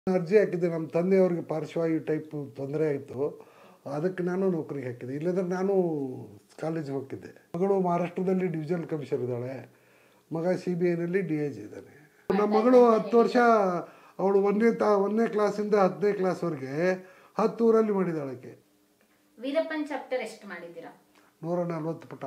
ಅರ್ಜಿ ಹಾಕಿದ್ದೆ ನಮ್ಮ ತಂದೆಯವ್ರಿಗೆ ಪಾರ್ಶ್ವವಾಯು ಟೈಪ್ ತೊಂದರೆ ಆಯಿತು ಅದಕ್ಕೆ ನಾನು ನೌಕರಿಗೆ ಹಾಕಿದ್ದೆ ಇಲ್ಲಂದ್ರೆ ನಾನು ಕಾಲೇಜಿಗೆ ಹೋಗ್ತಿದ್ದೆ ಮಗಳು ಮಹಾರಾಷ್ಟ್ರದಲ್ಲಿ ಡಿವಿಷನಲ್ ಕಮಿಷನರ್ ಇದ್ದಾಳೆ ಮಗ ಸಿ ಬಿ ಐನಲ್ಲಿ ಡಿ ಐ ಜಿ ಇದ್ದಾನೆ ನಮ್ಮ ಮಗಳು ಹತ್ತು ವರ್ಷ ಅವಳು ಒಂದನೇ ತಾ ಒಂದನೇ ಕ್ಲಾಸಿಂದ ಹತ್ತನೇ ಕ್ಲಾಸ್ವರೆಗೆ ಹತ್ತು ಊರಲ್ಲಿ ಮಾಡಿದ್ದಾಳೆ ಆಕೆ ವೀರಪ್ಪನ್ ಚಾಪ್ಟರ್ ಎಷ್ಟು ಮಾಡಿದ್ದೀರಾ ನೂರ ನಲ್ವತ್ತು ಪುಟ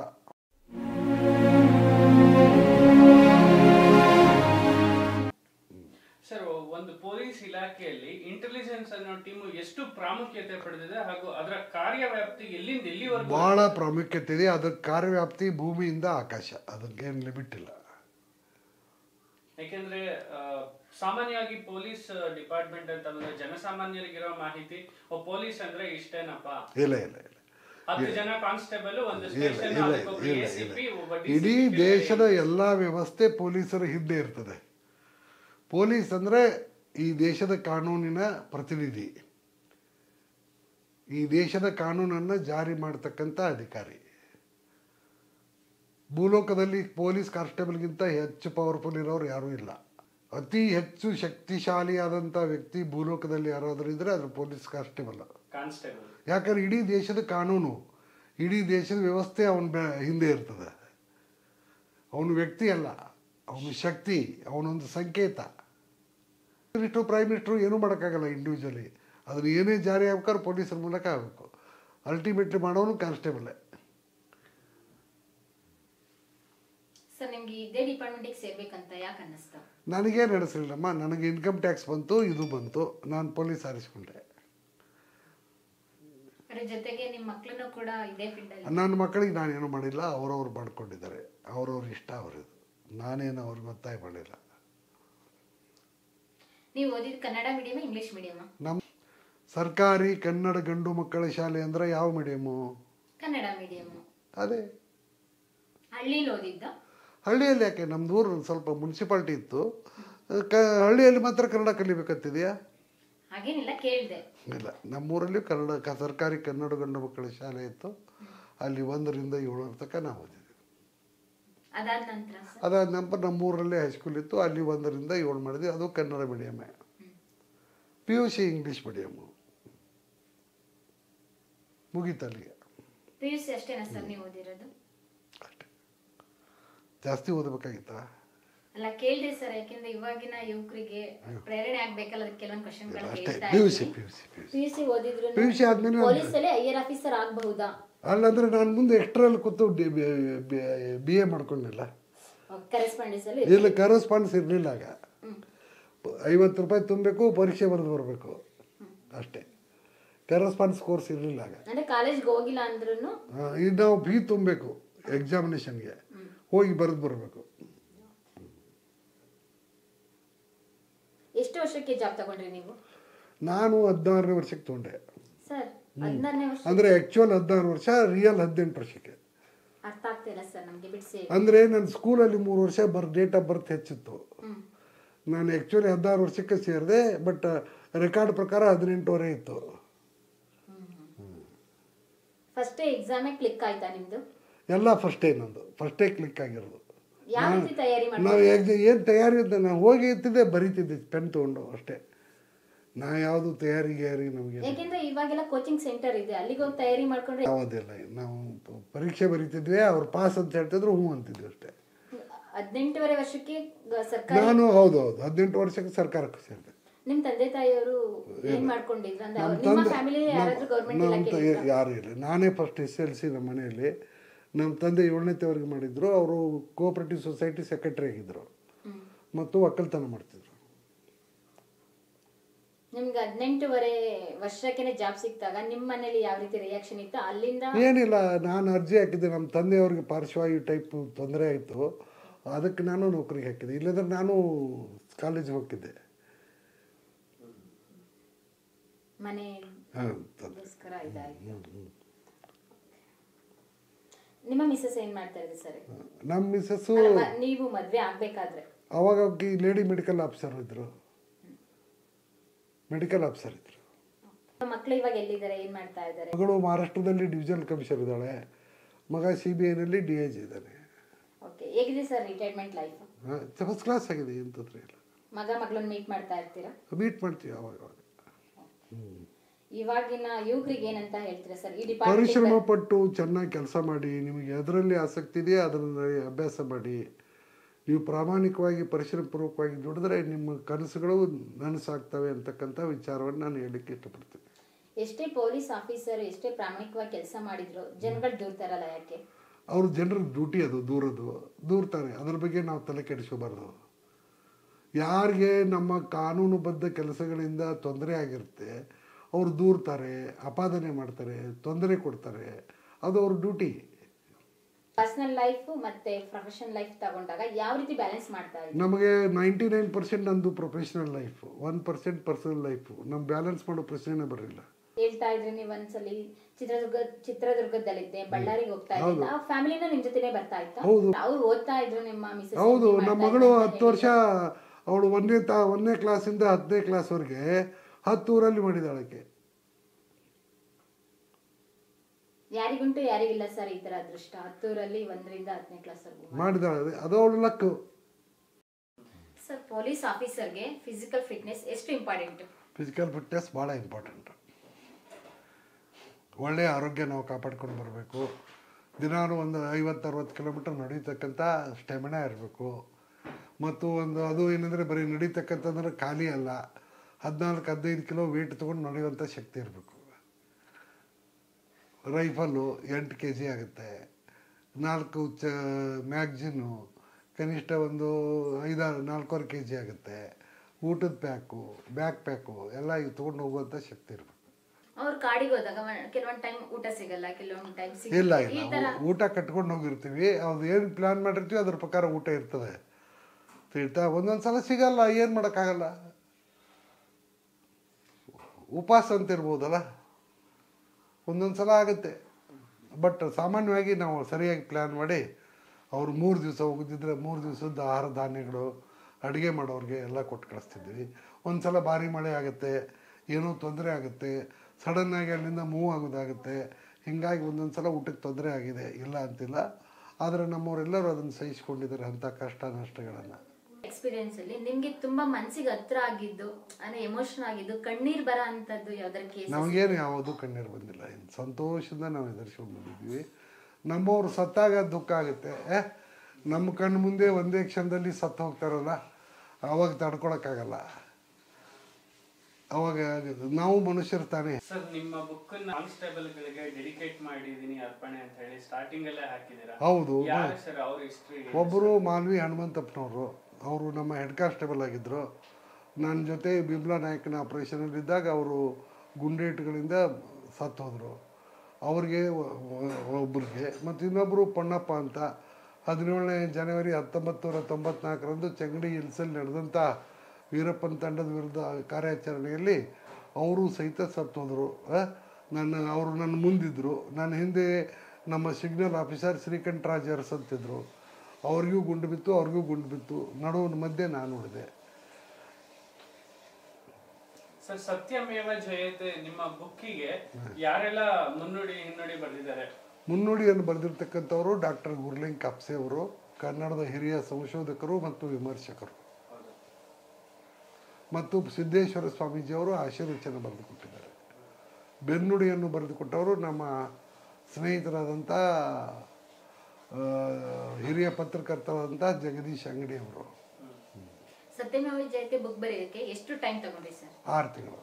ಸರ್ ಒಂದು ಪೊಲೀಸ್ ಇಲಾಖೆಯಲ್ಲಿ ಇಂಟೆಲಿಜೆನ್ಸ್ ಅನ್ನೋ ಟೀಮು ಎಷ್ಟು ಪ್ರಾಮುಖ್ಯತೆ ಪಡೆದಿದೆ ಹಾಗೂ ಅದರ ಕಾರ್ಯವ್ಯಾಪ್ತಿ ಎಲ್ಲಿಂದ ಎಲ್ಲಿವರೆಗೂ ಭಾಳ ಪ್ರಾಮುಖ್ಯತೆ ಇದೆ ಅದರ ಕಾರ್ಯವ್ಯಾಪ್ತಿ ಭೂಮಿಯಿಂದ ಆಕಾಶ ಅದಕ್ಕೇನು ಲಿಮಿಟ್ ಇಲ್ಲ ಯಾಕೆಂದ್ರೆ ಆ, ಸಾಮಾನ್ಯವಾಗಿ ಪೊಲೀಸ್ ಡಿಪಾರ್ಟ್ಮೆಂಟ್ ಅಂತ ಬಂದ್ರೆ ಜನಸಾಮಾನ್ಯರಿಗಿರೋ ಮಾಹಿತಿ ಓ ಪೊಲೀಸ್ ಅಂದ್ರೆ ಇಷ್ಟೇನಪ್ಪ ಇಲ್ಲ ಇಲ್ಲ ಇಲ್ಲ ಹತ್ತು ಜನ ಕಾನ್ಸ್ಟೇಬಲ್ ಒಂದು ಇಲ್ಲ ಸ್ಟೇಷನ್ ಇಲ್ಲ ಅದಕ್ಕೊಬ್ಬ ಇಲ್ಲ ACP, ಒಬ್ಬ ಇಲ್ಲ DCP ಇಡೀ ದೇಶದ ಎಲ್ಲ ವ್ಯವಸ್ಥೆ ಪೊಲೀಸರ ಹಿಂದೆ ಇರ್ತದೆ ಪೊಲೀಸ್ ಅಂದರೆ ಈ ದೇಶದ ಕಾನೂನಿನ ಪ್ರತಿನಿಧಿ ಈ ದೇಶದ ಕಾನೂನನ್ನು ಜಾರಿ ಮಾಡ್ತಕ್ಕಂಥ ಅಧಿಕಾರಿ ಭೂಲೋಕದಲ್ಲಿ ಪೊಲೀಸ್ ಕಾನ್ಸ್ಟೇಬಲ್ಗಿಂತ ಹೆಚ್ಚು ಪವರ್ಫುಲ್ ಇರೋರು ಯಾರೂ ಇಲ್ಲ ಅತಿ ಹೆಚ್ಚು ಶಕ್ತಿಶಾಲಿಯಾದಂಥ ವ್ಯಕ್ತಿ ಭೂಲೋಕದಲ್ಲಿ ಯಾರಾದರೂ ಇದ್ದರೆ ಅದು ಪೊಲೀಸ್ ಕಾನ್ಸ್ಟೇಬಲ್ ಕಾನ್ಸ್ಟೇಬಲ್ ಯಾಕಂದ್ರೆ ಇಡೀ ದೇಶದ ಕಾನೂನು ಇಡೀ ದೇಶದ ವ್ಯವಸ್ಥೆ ಅವನ ಬೆ ಹಿಂದೆ ಇರ್ತದೆ ಅವನು ವ್ಯಕ್ತಿ ಅಲ್ಲ ಅವನು ಶಕ್ತಿ ಅವನೊಂದು ಸಂಕೇತ ಮಿನಿಸ್ಟ್ರು ಪ್ರೈಮ್ ಮಿನಿಸ್ಟ್ರು ಏನೂ ಮಾಡೋಕ್ಕಾಗಲ್ಲ ಇಂಡಿವಿಜುವಲಿ ಅದನ್ನು ಏನೇ ಜಾರಿ ಆಗ್ಬೇಕಾದ್ರೆ ಪೊಲೀಸರ ಮೂಲಕ ಆಗಬೇಕು ಅಲ್ಟಿಮೇಟ್ಲಿ ಮಾಡೋನು ಕಾನ್ಸ್ಟೇಬಲೇ ಸರ್ ನಿಮ್ಗೆ ಇದೇ ಡಿಪಾರ್ಟ್ಮೆಂಟಿಗೆ ಸೇರ್ಬೇಕಂತ ಯಾಕೆ ಅನ್ನಿಸ್ತು ನನಗೇನು ನಡೆಸಲಿಲ್ಲಮ್ಮ ನನಗೆ ಇನ್ಕಮ್ ಟ್ಯಾಕ್ಸ್ ಬಂತು ಇದು ಬಂತು ನಾನು ಪೊಲೀಸ್ ಆರಿಸ್ಕೊಂಡೆ ಅದ್ರ ಜೊತೆಗೆ ನಿಮ್ಮ ಮಕ್ಳನ್ನು ಕೂಡ ಇದೇ ಫೀಲ್ಡ್ ಅಲ್ಲಿ ನನ್ನ ಮಕ್ಕಳಿಗೆ ನಾನೇನು ಮಾಡಿಲ್ಲ ಅವರವ್ರು ಮಾಡ್ಕೊಂಡಿದ್ದಾರೆ ಅವ್ರವ್ರ ಇಷ್ಟ ಅವರದು ನಾನೇನು ಅವ್ರಿಗೆ ಒತ್ತಾಯ ಮಾಡಿಲ್ಲ ನೀವು ಓದಿದ್ ಕನ್ನಡ ಮೀಡಿಯಮ ಇಂಗ್ಲಿಷ್ ಮೀಡಿಯಮ ನಮ್ಮ ಸರ್ಕಾರಿ ಕನ್ನಡ ಗಂಡು ಮಕ್ಕಳ ಶಾಲೆ ಅಂದರೆ ಯಾವ ಮೀಡಿಯಮು ಕನ್ನಡ ಮೀಡಿಯಮ್ ಅದೇ ಹಳ್ಳಿಲಿ ಓದಿದ್ದ ಹಳ್ಳಿಯಲ್ಲಿ ಯಾಕೆ ನಮ್ದು ಊರು ಒಂದ್ ಸ್ವಲ್ಪ ಮುನ್ಸಿಪಾಲ್ಟಿ ಇತ್ತು ಕ ಹಳ್ಳಿಯಲ್ಲಿ ಮಾತ್ರ ಕನ್ನಡ ಕಲಿಬೇಕಂತಿದೆಯಾ ಹಾಗೇನಿಲ್ಲ ಕೇಳ್ದೆ ಇಲ್ಲ ನಮ್ಮೂರಲ್ಲಿ ಕನ್ನಡ ಕ ಸರ್ಕಾರಿ ಕನ್ನಡ ಗಂಡು ಮಕ್ಕಳ ಶಾಲೆ ಇತ್ತು ಅಲ್ಲಿ ಒಂದರಿಂದ ಏಳರ ತನಕ ನಾವು ಓದಿದ್ವಿ ಅದಾದ ನಂತರ ಸರ್ ಅದಾದ ನಂತರ ನಮ್ಮೂರಲ್ಲೇ ಹೈಸ್ಕೂಲ್ ಇತ್ತು ಅಲ್ಲಿ ಒಂದರಿಂದ ಏಳು ಮಾಡಿದ್ವಿ ಅದು ಕನ್ನಡ ಮೀಡಿಯಮೇ P U C English medium ಮುಗೀತು ಅಲ್ಲಿಗೆ ಪಿ ಯು ಸಿ ಅಷ್ಟೇನಾ ಸರ್ ನೀವು ಓದಿರೋದು ಅಷ್ಟೇ ಜಾಸ್ತಿ ಓದಬೇಕಾಗಿತ್ತಾ ಅಲ್ಲ ಕೇಳ್ದೆ ಸರ್ ಯಾಕೆಂದ್ರೆ ಇವಾಗಿನ ಯುವಕರಿಗೆ ಪ್ರೇರಣೆ ಆಗ್ಬೇಕಲ್ಲ ಅದಕ್ಕೆ ಕೆಲವೊಂದು ಕ್ವಶನ್ಗಳು ಅಷ್ಟೇ ಕೇಳ್ತಾ ಪಿ ಯು ಸಿ ಇದ್ದೀನಿ P U C P U C P U C ಓದಿದ್ರು ಪಿ ಯು ಸಿ ಆದಮೇಲೆ ಪೊಲೀಸ್ ಅಲ್ಲಿ ಐಆರ್ ಆಫೀಸರ್ ಆಗಬಹುದಾ ಅಲ್ಲಂದ್ರೆ ನಾನು ಮುಂದೆ ಎಕ್ಸ್ಟ್ರಲ್ಲಿ ಕೂತು ಬಿ ಎ ಮಾಡ್ಕೊಂಡಿಲ್ಲ ಕರೆಸ್ಪಾಂಡೆನ್ಸ್ ಅಲ್ಲಿ ಇಲ್ಲ ಕರೆಸ್ಪಾಂಡೆನ್ಸ್ ಇರಲಿಲ್ಲ ಆಗ ಐವತ್ತು ರೂಪಾಯಿ ತುಂಬಬೇಕು ಪರೀಕ್ಷೆ ಬರೆದು ಬರಬೇಕು ಅಷ್ಟೇ ಕರೆಸ್ಪಾಂಡೆನ್ಸ್ ಕೋರ್ಸ್ ಇರಲಿಲ್ಲ ಆಗ ಅಂದ್ರೆ ಕಾಲೇಜ್ಗೆ ಹೋಗಿಲ್ಲ ಅಂದ್ರೂ ಆ, ಈಗ ನಾವು ಫೀ ತುಂಬಬೇಕು ಎಕ್ಸಾಮಿನೇಷನ್ಗೆ ಹೋಗಿ ಬರೆದು ಬರಬೇಕು ಎಷ್ಟು ವರ್ಷಕ್ಕೆ ಜಾಬ್ ತಗೊಂಡ್ರಿ ನೀವು ನಾನು ಹದಿನಾರನೇ ವರ್ಷಕ್ಕೆ ತೊಗೊಂಡೆ ಸರ್ ಹದಿನಾರನೇ ವರ್ಷ ಅಂದರೆ ಆ್ಯಕ್ಚುಯಲ್ ಹದಿನಾರು ವರ್ಷ ರಿಯಲ್ ಹದಿನೆಂಟು ವರ್ಷಕ್ಕೆ ಅರ್ಥ ಆಗ್ತಿಲ್ಲ ಸರ್ ನಮ್ಗೆ ಬಿಡಿಸಿ ಅಂದರೆ ನನ್ನ ಸ್ಕೂಲಲ್ಲಿ ಮೂರು ವರ್ಷ ಬರ್ ಡೇಟ್ ಆಫ್ ಬರ್ತ್ ಹೆಚ್ಚಿತ್ತು ಹ್ಮ್ ನಾನು ಆ್ಯಕ್ಚುಲಿ ಹದಿನಾರು ವರ್ಷಕ್ಕೆ ಸೇರಿದೆ ಬಟ್ ರೆಕಾರ್ಡ್ ಪ್ರಕಾರ ಹದಿನೆಂಟುವರೆ ಇತ್ತು ಫಸ್ಟ್ ಎಕ್ಸಾಮೇ ಕ್ಲಿಕ್ ಆಯ್ತಾ ನಿಮ್ದು ಎಲ್ಲ ಫಸ್ಟೇ ನಂದು ಫಸ್ಟೇ ಕ್ಲಿಕ್ ಆಗಿರೋದು ಯಾವ ರೀತಿ ತಯಾರಿ ಮಾಡಿ ನಾವು ಏನು ತಯಾರಿ ಅಂತ ನಾನು ಹೋಗಿ ಇರ್ತಿದ್ದೆ ಬರೀತಿದ್ದೆ ಪೆನ್ ತೊಗೊಂಡು ಅಷ್ಟೇ ನಾ ಯಾವುದು ತಯಾರಿ ಗ್ಯಾರಿ ನಮಗೆ ಯಾಕೆಂದ್ರೆ ಇವಾಗೆಲ್ಲ ಕೋಚಿಂಗ್ ಸೆಂಟರ್ ಇದೆ ಅಲ್ಲಿಗೆ ಹೋಗಿ ತಯಾರಿ ಮಾಡ್ಕೊಂಡ್ರೆ ಯಾವುದಿಲ್ಲ ನಾವು ಪ- ಪರೀಕ್ಷೆ ಬರೀತಿದ್ವಿ ಅವ್ರು ಪಾಸ್ ಅಂತ ಹೇಳ್ತಿದ್ರು ಹ್ಞೂ ಅಂತಿದ್ವಿ ಅಷ್ಟೇ ಹದಿನೆಂಟುವರೆ ವರ್ಷಕ್ಕೆ ಗ- ಸರ್ಕಾರಿ ನಾನು ಹೌದು ಹೌದು ಹದಿನೆಂಟು ವರ್ಷಕ್ಕೆ ಸರ್ಕಾರಕ್ಕೆ ಸೇರಿದೆ ನಿಮ್ ತಂದೆ ತಾಯಿಯವರು ಏನ್ ಮಾಡ್ಕೊಂಡಿದ್ರು ಅಂದ್ರೆ ನಮ್ಮ ಅವ್ರು- ನಿಮ್ಮ ತಂದೆ ಫ್ಯಾಮಿಲಿ ಯಾರಾದ್ರೂ ಗೌರ್ಮೆಂಟ್ ನಮ್ಮ ಇಲಾಖೆ ತ- ಯಾರೂ ಇಲ್ಲ ನಾನೇ ಫಸ್ಟ್ ಎಸ್ ಎಲ್ ಸಿ ನಮ್ಮ ಮನೆಯಲ್ಲಿ ನಮ್ಮ ತಂದೆ ಏಳನೇತೆವರೆಗೆ ಮಾಡಿದ್ರು ಅವರು ಕೋಆಪರೇಟಿವ್ ಸೊಸೈಟಿ ಸೆಕ್ರೆಟರಿ ಆಗಿದ್ದರು ಮತ್ತು ಒಕ್ಕಲ್ತನ ಮಾಡ್ತಿದ್ರು ನಿಮ್ಗೆ ಹದಿನೆಂಟುವರೆ ವರ್ಷಕ್ಕೆನೆ ಜಾಬ್ ಸಿಕ್ತಾಗ ನಿಮ್ ಮನೇಲಿ ಯಾವ ರೀತಿ ರಿಯಾಕ್ಷನ್ ಇತ್ತು ಅಲ್ಲಿಂದ ಏನಿಲ್ಲ ನಾನು ಅರ್ಜಿ ಹಾಕಿದ್ದೆ ನಮ್ಮ ತಂದೆಯವ್ರಿಗೆ ಪಾರ್ಶ್ವವಾಯು ಟೈಪ್ ತೊಂದರೆ ಆಯಿತು ಅದಕ್ಕೆ ನಾನು ನೌಕರಿಗೆ ಹಾಕಿದ್ದೆ ಇಲ್ಲಂದ್ರೆ ನಾನು ಕಾಲೇಜಿಗೆ ಹೋಗ್ತಿದ್ದೆ ಮನೆ ಹಾಂ ತಂದೆ ಗೋಸ್ಕರ ಇದಾಯ್ತು ನಿಮ್ಮ ಮಿಸಸ್ ಏನ್ ಮಾಡ್ತಾ ಇದ್ರು ಸರ್ ನಮ್ಮ ಮಿಸ್ಸಸ್ಸು ಅಲ್ಲ, ಮ- ನೀವು ಮದ್ವೆ ಆಗ್ಬೇಕಾದ್ರೆ ಅವಾಗ ಲೇಡಿ ಮೆಡಿಕಲ್ ಆಫೀಸರ್ ಇದ್ದರು ಮೆಡಿಕಲ್ ಆಫೀಸರ್ ಇದ್ದರು ಮಕ್ಳು ಇವಾಗ ಎಲ್ಲಿದ್ದಾರೆ ಏನ್ ಮಾಡ್ತಾ ಇದ್ದಾರೆ ಮಗಳು ಮಹಾರಾಷ್ಟ್ರದಲ್ಲಿ ಡಿವಿಷನಲ್ ಕಮಿಷನರ್ ಇದ್ದಾಳೆ ಮಗ ಸಿ ಬಿ ಐನಲ್ಲಿ ಡಿ ಐ ಜಿ ಇದ್ದಾನೆ ಓಕೆ ಹೇಗಿದೆ sir retirement life first class ಆಗಿದೆ ಏನು ತೊಂದರೆ ಇಲ್ಲ ಮಗ ಮಗಳನ್ನ ಮೀಟ್ ಮಾಡ್ತಾ ಇರ್ತೀರಾ ಮೀಟ್ ಮಾಡ್ತೀವಿ ಅವಾಗ ಅವಾಗ ಇವಾಗಿನ ಯುವಕರಿಗೆ ಏನಂತ ಹೇಳ್ತೀರಾ ಸರ್ ಈ ಪರಿಶ್ರಮ ಡಿಪಾರ್ಟ್ಮೆಂಟ್ ಪಟ್ಟು ಚೆನ್ನಾಗಿ ಕೆಲಸ ಮಾಡಿ ನಿಮಗೆ ಅದರಲ್ಲಿ ಆಸಕ್ತಿ ಇದೆಯಾ ಅದರಲ್ಲಿ ಅಭ್ಯಾಸ ಮಾಡಿ ನೀವು ಪ್ರಾಮಾಣಿಕವಾಗಿ ಪರಿಶ್ರಮಪೂರ್ವಕವಾಗಿ ದುಡಿದ್ರೆ ನಿಮ್ಮ ಕನಸುಗಳು ನನಸಾಗ್ತವೆ ಅಂತಕ್ಕಂಥ ವಿಚಾರವನ್ನು ನಾನು ಹೇಳಲಿಕ್ಕೆ ಇಷ್ಟಪಡ್ತೀನಿ ಎಷ್ಟೇ ಪೊಲೀಸ್ ಆಫೀಸರ್ ಎಷ್ಟೇ ಪ್ರಾಮಾಣಿಕವಾಗಿ ಕೆಲಸ ಮಾಡಿದ್ರು ಜನಗಳು ದೂರ್ತಾರಲ್ಲ ಯಾಕೆ ಅವ್ರ ಜನರ ಡ್ಯೂಟಿ ಅದು ದೂರದು ದೂರ್ತಾರೆ ಅದ್ರ ಬಗ್ಗೆ ನಾವು ತಲೆ ಕೆಡಿಸ್ಕೋಬಾರ್ದು ಯಾರಿಗೆ ನಮ್ಮ ಕಾನೂನುಬದ್ಧ ಕೆಲಸಗಳಿಂದ ತೊಂದರೆ ಆಗಿರುತ್ತೆ ಅವ್ರು ದೂರ್ತಾರೆ ಅಪಾದನೆ ಮಾಡ್ತಾರೆ ತೊಂದರೆ ಕೊಡ್ತಾರೆ ಅದು ಅವ್ರ ಡ್ಯೂಟಿ ಪರ್ಸನಲ್ ಲೈಫ್ ಮತ್ತೆ ಪ್ರೊಫೆಷನಲ್ ಲೈಫ್ ತಗೊಂಡಾಗ ಯಾವ ರೀತಿ ಬ್ಯಾಲೆನ್ಸ್ ಮಾಡ್ತಾ ಇದ್ದೀರಾ ನಮಗೆ ನೈಂಟಿ ನೈನ್ ಪರ್ಸೆಂಟ್ ನಂದು professional life one percent personal life ನಮ್ಮ ಬ್ಯಾಲೆನ್ಸ್ ಮಾಡೋ ಪ್ರಶ್ನೆನೇ ಬರಲಿಲ್ಲ ಹೇಳ್ತಾ ಇದ್ರಿ ನೀವು ಒಂದ್ಸಲಿ ಚಿತ್ರದುರ್ಗ ಚಿತ್ರದುರ್ಗದಲ್ಲಿದ್ದೆ ಬಳ್ಳಾರಿಗೆ ಹೋಗ್ತಾ ಇದ್ದೆ ಆ ಫ್ಯಾಮಿಲಿನ ನಿಮ್ ಜೊತೆನೆ ಬರ್ತಾ ಇತ್ತ ಹೌದು. ಅವ್ರು ಓದ್ತಾ ಇದ್ರು ನಿಮ್ಮ ಮಿಸಸ್ ಹೌದು ನಮ್ಮ ಮಗಳು ಹತ್ತು ವರ್ಷ ಅವಳು ಒಂದನೇ ತಾ ಒಂದನೇ ಕ್ಲಾಸಿಂದ ಹತ್ತನೇ ಕ್ಲಾಸ್ವರೆಗೆ ಹತ್ತು ಊರಲ್ಲಿ ಮಾಡಿದಾಳಕ್ಕೆ ಯಾರಿಗುಂಟು ಯಾರಿಗಿಲ್ಲ ಸರ್ ಈ ತರ ಅದೃಷ್ಟ ಹತ್ತೂರಲ್ಲಿ ಒಂದರಿಂದ ಹತ್ತನೇ ಕ್ಲಾಸ್ ವರ್ಗು ಮಾಡಿದಾಳೆ ಅದು ಅವಳು ಲಕ್ಕು ಸರ್ ಪೊಲೀಸ್ ಆಫೀಸರ್ಗೆ ಫಿಸಿಕಲ್ ಫಿಟ್ನೆಸ್ ಎಷ್ಟು ಇಂಪಾರ್ಟೆಂಟ್ ಫಿಸಿಕಲ್ ಫಿಟ್ನೆಸ್ ಭಾಳ ಇಂಪಾರ್ಟೆಂಟ್ ಒಳ್ಳೆಯ ಆರೋಗ್ಯ ನಾವು ಕಾಪಾಡ್ಕೊಂಡು ಬರಬೇಕು ದಿನಾನು ಒಂದು ಐವತ್ತು ಅರವತ್ತು ಕಿಲೋಮೀಟರ್ ನಡೀತಕ್ಕಂಥ ಸ್ಟೆಮಿನಾ ಇರಬೇಕು ಮತ್ತು ಒಂದು ಅದು ಏನಂದರೆ ಬರೀ ನಡೀತಕ್ಕಂಥದ್ರೆ ಖಾಲಿ ಅಲ್ಲ ಹದಿನಾಲ್ಕು ಹದಿನೈದು ಕಿಲೋ ವೇಟ್ ತೊಗೊಂಡು ನಡೆಯುವಂಥ ಶಕ್ತಿ ಇರಬೇಕು ರೈಫಲ್ಲು ಎಂಟು ಕೆ ಜಿ ಆಗುತ್ತೆ ನಾಲ್ಕು ಚ ಮ್ಯಾಗ್ಜಿನ್ನು ಕನಿಷ್ಠ ಒಂದು ಐದಾರು ನಾಲ್ಕೂವರೆ ಕೆ ಜಿ ಆಗುತ್ತೆ ಊಟದ ಪ್ಯಾಕು ಬ್ಯಾಕ್ ಪ್ಯಾಕು ಎಲ್ಲ ಈಗ ತೊಗೊಂಡು ಹೋಗುವಂಥ ಶಕ್ತಿ ಇರಬೇಕು ಅವ್ರು ಕಾಡಿಗೆ ಹೋದಾಗ ಕೆಲವೊಂದ್ ಟೈಮ್ ಊಟ ಸಿಗಲ್ಲ ಕೆಲವೊಂದ್ ಟೈಮ್ ಇಲ್ಲ ಈ ಇಲ್ಲ ತರ ಊಟ ಕಟ್ಕೊಂಡು ಹೋಗಿರ್ತೀವಿ ಅದು ಏನು ಪ್ಲ್ಯಾನ್ ಮಾಡಿರ್ತೀವಿ ಅದ್ರ ಪ್ರಕಾರ ಊಟ ಇರ್ತದೆ ತಿಳ್ತಾ ಒಂದೊಂದು ಸಲ ಸಿಗಲ್ಲ ಏನು ಮಾಡೋಕ್ಕಾಗಲ್ಲ ಉಪವಾಸ ಅಂತ ಇರ್ಬೋದಲ್ಲ ಒಂದೊಂದು ಸಲ ಆಗುತ್ತೆ ಬಟ್ ಸಾಮಾನ್ಯವಾಗಿ ನಾವು ಸರಿಯಾಗಿ ಪ್ಲ್ಯಾನ್ ಮಾಡಿ ಅವ್ರು ಮೂರು ದಿವಸ ಹೋಗುತ್ತಿದ್ರೆ ಮೂರು ದಿವಸದ ಆಹಾರ ಧಾನ್ಯಗಳು ಅಡುಗೆ ಮಾಡೋರಿಗೆ ಎಲ್ಲ ಕೊಟ್ಟು ಕಳಿಸ್ತಿದ್ವಿ ಒಂದು ಸಲ ಭಾರಿ ಮಳೆ ಆಗುತ್ತೆ ಏನೋ ತೊಂದರೆ ಆಗುತ್ತೆ ಸಡನ್ನಾಗಿ ಅಲ್ಲಿಂದ ಮೂವ್ ಆಗೋದಾಗುತ್ತೆ ಹೀಗಾಗಿ ಒಂದೊಂದು ಸಲ ಊಟಕ್ಕೆ ತೊಂದರೆ ಆಗಿದೆ ಇಲ್ಲ ಅಂತಿಲ್ಲ ಆದರೆ ನಮ್ಮವರೆಲ್ಲರೂ ಅದನ್ನು ಸಹಿಸ್ಕೊಂಡಿದ್ದಾರೆ ಅಂಥ ಕಷ್ಟ ನಷ್ಟಗಳನ್ನು ಎಕ್ಸ್ಪೀರಿಯನ್ಸ್ ಅಲ್ಲಿ ನಿಮ್ಗೆ ತುಂಬಾ ಮನ್ಸಿಗೆ ಹತ್ರ ಆಗಿದ್ದು ಅಂದ್ರೆ ಎಮೋಷನ್ ಆಗಿದ್ದು ಕಣ್ಣೀರ್ ಬರ ಅಂತದ್ದು ಯಾವ್ದಾರ ಕೇಸ್ ನಮಗೇನು ಯಾವುದೂ ಕಣ್ಣೀರು ಬಂದಿಲ್ಲ ಇನ್ನು ಸಂತೋಷದಿಂದ ನಾವು ಎದುರಿಸ್ಕೊಂಡು ಬಂದಿದ್ವಿ ನಮ್ಮವ್ರು ಸತ್ತಾಗ ದುಃಖ ಆಗುತ್ತೆ ಏ ನಮ್ಮ ಕಣ್ಣು ಮುಂದೆ ಒಂದೇ ಕ್ಷಣದಲ್ಲಿ ಸತ್ತು ಹೋಗ್ತಾರಲ್ಲ ಅವಾಗ ತಡ್ಕೊಳಕ್ಕಾಗಲ್ಲ ಅವಾಗ ನಾವು ಮನುಷ್ಯರು ತಾನೇ ಸರ್ ನಿಮ್ಮ ಬುಕ್ ಕಾನ್ಸ್ಟೇಬಲ್ ಗಳಿಗೆ ಡೆಡಿಕೇಟ್ ಮಾಡಿದೀನಿ ಅರ್ಪಣೆ ಅಂತ ಹೇಳಿ ಸ್ಟಾರ್ಟಿಂಗ್ ಅಲ್ಲೇ ಹಾಕಿದೀರಾ ಹೌದು ಯಾರು ಸರ್ ಅವ್ರ ಹಿಸ್ಟ್ರಿ ಒಬ್ಬರು ಮಾಲ್ವಿ ಹನುಮಂತಪ್ಪನವರು ಅವರು ನಮ್ಮ ಹೆಡ್ ಕಾನ್ಸ್ಟೇಬಲ್ ಆಗಿದ್ದರು ನನ್ನ ಜೊತೆ ಬಿಮ್ಲಾ ನಾಯಕನ ಆಪ್ರೇಷನಲ್ಲಿದ್ದಾಗ ಅವರು ಗುಂಡೇಟುಗಳಿಂದ ಸತ್ತು ಹೋದರು ಅವ್ರಿಗೆ ಒಬ್ಬರಿಗೆ ಮತ್ತು ಇನ್ನೊಬ್ಬರು ಪೊನ್ನಪ್ಪ ಅಂತ ಹದಿನೇಳನೇ ಜನವರಿ ಹತ್ತೊಂಬತ್ತು ನೂರ ತೊಂಬತ್ನಾಲ್ಕರಂದು ಚಂಗಡಿ ಹಿಲ್ಸಲ್ಲಿ ನಡೆದಂಥ ವೀರಪ್ಪನ ತಂಡದ ವಿರುದ್ಧ ಕಾರ್ಯಾಚರಣೆಯಲ್ಲಿ ಅವರು ಸಹಿತ ಸತ್ತು ಹೋದರು ನನ್ನ ಅವರು ನನ್ನ ಮುಂದಿದ್ದರು ನನ್ನ ಹಿಂದೆ ನಮ್ಮ ಸಿಗ್ನಲ್ ಆಫೀಸರ್ ಶ್ರೀಕಂಠರಾಜ್ ಅರಸ್ ಅಂತಿದ್ರು ಅವ್ರಿಗೂ ಗುಂಡು ಬಿತ್ತು ಅವ್ರಿಗೂ ಗುಂಡು ಬಿತ್ತು ನಡುವಿನ ಮಧ್ಯೆ ನಾನು ಉಳಿದೆ ಸರ್ ಸತ್ಯಮೇವ ಜಯತೆ ನಿಮ್ಮ ಬುಕ್ಕಿಗೆ ಯಾರೆಲ್ಲ ಮುನ್ನುಡಿ ಹಿನ್ನುಡಿ ಬರೆದಿದ್ದಾರೆ ಮುನ್ನುಡಿಯನ್ನು ಬರೆದಿರ್ತಕ್ಕಂಥವರು ಡಾಕ್ಟರ್ ಗುರ್ಲಿಂಗ್ ಕಾಪ್ಸೆ ಅವರು ಕನ್ನಡದ ಹಿರಿಯ ಸಂಶೋಧಕರು ಮತ್ತು ವಿಮರ್ಶಕರು ಮತ್ತು ಸಿದ್ದೇಶ್ವರ ಸ್ವಾಮೀಜಿಯವರು ಆಶೀರ್ವಚನ ಬರೆದುಕೊಟ್ಟಿದ್ದಾರೆ ಬೆನ್ನುಡಿಯನ್ನು ಬರೆದುಕೊಟ್ಟವರು ನಮ್ಮ ಸ್ನೇಹಿತರಾದಂಥ ಆ, ಹಿರಿಯ ಪತ್ರಕರ್ತರಾದಂಥ ಜಗದೀಶ್ ಅಂಗಡಿ ಅವರು ಸತ್ಯಮೇವ ಜಯತೆ ಬುಕ್ ಬರೆಯೋದಕ್ಕೆ ಎಷ್ಟು ಟೈಮ್ ತಗೊಂಡ್ರಿ ಸರ್ ಆರು ತಿಂಗಳು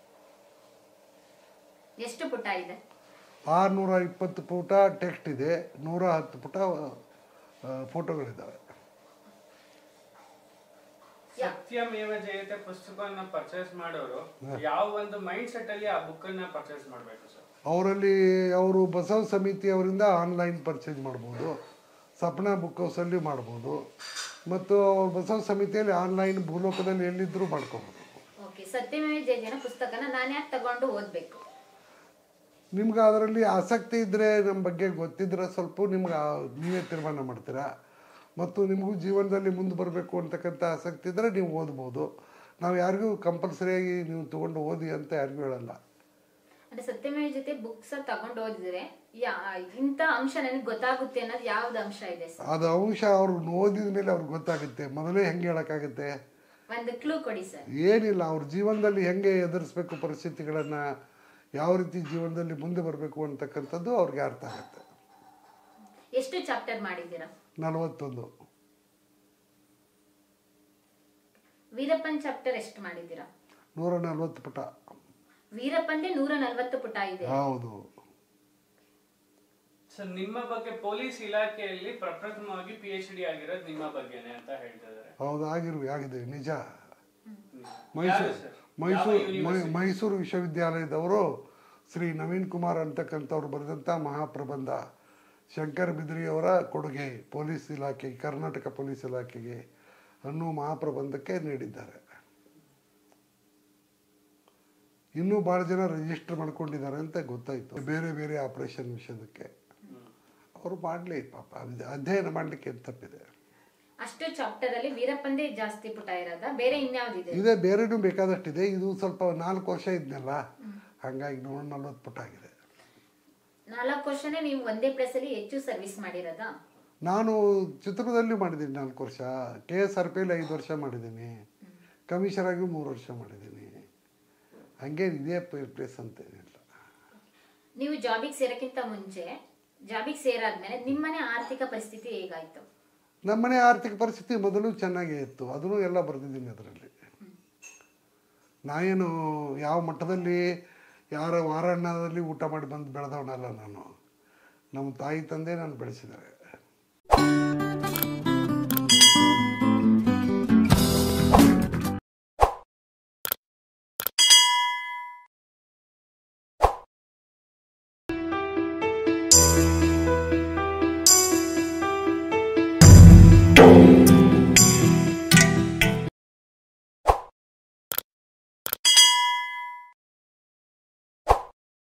ಎಷ್ಟು ಪುಟ ಇದೆ ಆರುನೂರ ಇಪ್ಪತ್ತು ಪುಟ ಟೆಕ್ಸ್ಟ್ ಇದೆ ನೂರ ಹತ್ತು ಪುಟ ಆ, ಫೋಟೋಗಳಿದ್ದಾವೆ ಸತ್ಯಮೇವ ಜಯತೆ ಪುಸ್ತಕವನ್ನ ಪರ್ಚೇಸ್ ಮಾಡೋರು ಯಾವ ಒಂದು ಮೈಂಡ್ ಸೆಟ್ ಅಲ್ಲಿ ಆ ಬುಕ್ ಅನ್ನ ಪರ್ಚೇಸ್ ಮಾಡ್ಬೇಕು ಸರ್ ಅವರಲ್ಲಿ ಅವರು ಬಸವ ಸಮಿತಿಯವರಿಂದ ಆನ್ಲೈನ್ ಪರ್ಚೇಸ್ ಮಾಡ್ಬೋದು ಸಪ್ನ ಬುಕ್ ಹೌಸಲ್ಲಿ ಮಾಡ್ಬೋದು ಮತ್ತು ಅವ್ರ ಬಸವ ಸಮಿತಿಯಲ್ಲಿ ಆನ್ಲೈನ್ ಭೂಲೋಕದಲ್ಲಿ ಎಲ್ಲಿದ್ದರೂ ಮಾಡ್ಕೋಬೋದು ಓಕೆ ಸತ್ಯಮೇವ ಜಯತೆನ ಪುಸ್ತಕನ ನಾನು ಯಾಕೆ ತಗೊಂಡು ಓದ್ಬೇಕು ನಿಮ್ಗೆ ಅದರಲ್ಲಿ ಆಸಕ್ತಿ ಇದ್ದರೆ ನಮ್ಮ ಬಗ್ಗೆ ಗೊತ್ತಿದ್ರೆ ಸ್ವಲ್ಪ ನಿಮ್ಗೆ ಆ- ನೀವೇ ತೀರ್ಮಾನ ಮಾಡ್ತೀರಾ ಮತ್ತು ನಿಮಗೂ ಜೀವನದಲ್ಲಿ ಮುಂದೆ ಬರಬೇಕು ಅಂತಕ್ಕಂಥ ಆಸಕ್ತಿ ಇದ್ದರೆ ನೀವು ಓದ್ಬೋದು ನಾವು ಯಾರಿಗೂ ಕಂಪಲ್ಸರಿಯಾಗಿ ನೀವು ತೊಗೊಂಡು ಓದಿ ಅಂತ ಯಾರಿಗೂ ಹೇಳಲ್ಲ ಅಂದ್ರೆ ಸತ್ಯಮೇವ ಜೊತೆ ಬುಕ್ಸ್ ತಗೊಂಡು ಓದಿದ್ರೆ ಯಾ ಇಂಥ ಅಂಶ ನನಗೆ ಗೊತ್ತಾಗುತ್ತೆ ಅನ್ನೋದು ಯಾವ್ದು ಅಂಶ ಇದೆ ಸರ್ ಅದು ಅಂಶ ಅವ್ರು ಓದಿದ ಮೇಲೆ ಅವ್ರಿಗೆ ಗೊತ್ತಾಗುತ್ತೆ ಮೊದಲೇ ಹೆಂಗೆ ಹೇಳೋಕ್ಕಾಗುತ್ತೆ ಒಂದು ಕ್ಲೂ ಕೊಡಿ ಸರ್ ಏನಿಲ್ಲ ಅವ್ರ ಜೀವನದಲ್ಲಿ ಹೆಂಗೆ ಎದುರಿಸ್ಬೇಕು ಪರಿಸ್ಥಿತಿಗಳನ್ನು ಯಾವ ರೀತಿ ಜೀವನದಲ್ಲಿ ಮುಂದೆ ಬರಬೇಕು ಅಂತಕ್ಕಂಥದ್ದು ಅವ್ರಿಗೆ ಅರ್ಥ ಆಗುತ್ತೆ ಎಷ್ಟು ಚಾಪ್ಟರ್ ಮಾಡಿದ್ದೀರಾ ನಲವತ್ತೊಂದು ವೀರಪ್ಪನ್ ಚಾಪ್ಟರ್ ಎಷ್ಟು ಮಾಡಿದ್ದೀರಾ ನೂರ ನಲ್ವತ್ತು ಪುಟ ವೀರಪ್ಪಂದೇ ನೂರ ನಲ್ವತ್ತು ಪುಟ ಇದೆ ಹೌದು ಸರ್ ನಿಮ್ಮ ಬಗ್ಗೆ ಪೊಲೀಸ್ ಇಲಾಖೆಯಲ್ಲಿ ಪ್ರಪ್ರಥಮವಾಗಿ ಪಿ ಎಚ್ ಡಿ ಆಗಿರೋದು ನಿಮ್ಮ ಬಗ್ಗೆನೆ ಅಂತ ಹೇಳ್ತಾ ಇದ್ದಾರೆ ಹೌದು ಆಗಿರು ಆಗಿದೆ ನಿಜ ಯಾರು ಮೈಸೂರು ಸರ್? ಮೈಸೂರು ಯಾವ ಮೈ- university? ಮೈಸೂರು ವಿಶ್ವವಿದ್ಯಾಲಯದವರು ಶ್ರೀ ನವೀನ್ ಕುಮಾರ್ ಅಂತಕ್ಕಂಥವ್ರು ಬರೆದಂಥ ಮಹಾಪ್ರಬಂಧ ಶಂಕರ್ ಬಿದ್ರಿಯವರ ಕೊಡುಗೆ ಪೊಲೀಸ್ ಇಲಾಖೆ ಕರ್ನಾಟಕ ಪೊಲೀಸ್ ಇಲಾಖೆಗೆ ಅನ್ನೋ ಮಹಾಪ್ರಬಂಧಕ್ಕೆ ನೀಡಿದ್ದಾರೆ ಇನ್ನೂ ಭಾಳ ಜನ ರಿಜಿಸ್ಟರ್ ಮಾಡ್ಕೊಂಡಿದ್ದಾರೆ ಅಂತ ಗೊತ್ತಾಯ್ತು ಬೇರೆ ಬೇರೆ ಆಪರೇಷನ್ ವಿಷಯದಕ್ಕೆ ಅವರು ಮಾಡಲಿ ಪಾಪ ಅದು ಅಧ್ಯಯನ ಮಾಡಲಿಕ್ಕೆ ಏನು ತಪ್ಪಿದೆ ಅಷ್ಟು ಚಾಪ್ಟರ್ ಅಲ್ಲಿ ವೀರಪ್ಪಂದೇ ಜಾಸ್ತಿ ಪುಟ ಇರೋದ ಬೇರೆ ಇನ್ಯಾವ್ದಿದೆ ಇದೇ ಬೇರೆನೂ ಬೇಕಾದಷ್ಟಿದೆ ಇದು ಸ್ವಲ್ಪ ನಾಲ್ಕು ವರ್ಷ ಇದ್ನಲ್ಲ ಹಾಗಾಗಿ ನೂರ ನಲ್ವತ್ತು ಪುಟ ಆಗಿದೆ ನಾಲ್ಕು ವರ್ಷನೇ ನೀವು ಒಂದೇ ಪ್ಲೇಸ್ ಅಲ್ಲಿ ಹೆಚ್ಚು ಸರ್ವಿಸ್ ಮಾಡಿರೋದಾ ನಾನು ಚಿತ್ರದಲ್ಲಿ ಮಾಡಿದ್ದೀನಿ ನಾಲ್ಕು ವರ್ಷ ಕೆ ಎಸ್ ಆರ್ ಪಿಯಲ್ಲಿ ಐದು ವರ್ಷ ಮಾಡಿದ್ದೀನಿ ಕಮಿಷನರ್ ಆಗಿ ಮೂರು ವರ್ಷ ಮಾಡಿದ್ದೀನಿ ಹಂಗೆ ಇದೇ ಪ್ಲೇಸ್ ಅಂತೇನಿಲ್ಲ ನೀವು ಜಾಬಿಗೆ ಸೇರಕ್ಕಿಂತ ಮುಂಚೆ ಜಾಬಿಗೆ ಸೇರಾದ್ಮೇಲೆ ನಿಮ್ಮನೆ ಆರ್ಥಿಕ ಪರಿಸ್ಥಿತಿ ಹೇಗಾಯ್ತು ನಮ್ಮನೆ ಆರ್ಥಿಕ ಪರಿಸ್ಥಿತಿ ಮೊದಲು ಚೆನ್ನಾಗೇ ಇತ್ತು ಅದನ್ನು ಎಲ್ಲ ಬರೆದಿದ್ದೀನಿ ಅದರಲ್ಲಿ ನಾನೇನು ಯಾವ ಮಟ್ಟದಲ್ಲಿ ಯಾರ ವಾರಾಣ್ಣದಲ್ಲಿ ಊಟ ಮಾಡಿ ಬಂದು ಬೆಳೆದವನಲ್ಲ ನಾನು ನಮ್ಮ ತಾಯಿ ತಂದೆ ನಾನು ಬೆಳೆಸಿದ್ದಾರೆ